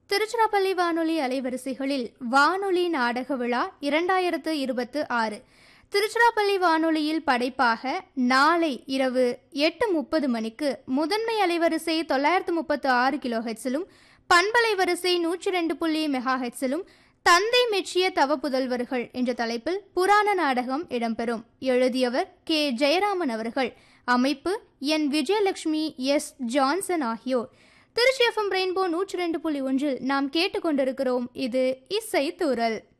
திருச்சிராப்பள்ளி வானொலி அலைவரிசைகளில் வானொலி நாடக விழா இரண்டாயிரத்து இருபத்து ஆறு திருச்சிராப்பள்ளி வானொலியில் படைப்பாக நாளை இரவு எட்டு முப்பது மணிக்கு முதன்மை அலைவரிசை தொள்ளாயிரத்து முப்பத்து ஆறு கிலோ ஹெட்ஸிலும் பண்பலை வரிசை நூற்றி ரெண்டு புள்ளி மெகா ஹெட்ஸிலும் தந்தை மெச்சிய தவ புதல்வர்கள் என்ற தலைப்பில் புராண நாடகம் இடம்பெறும் எழுதியவர் கே ஜெயராமன் அவர்கள் அமைப்பு என் விஜயலட்சுமி எஸ் ஜான்சன் ஆகியோர் திருச்சி எஃப்எம் ரெயின்போ நூற்றி ரெண்டு புள்ளி ஒன்றில் நாம் கேட்டுக்கொண்டிருக்கிறோம் இது இசை தூரல்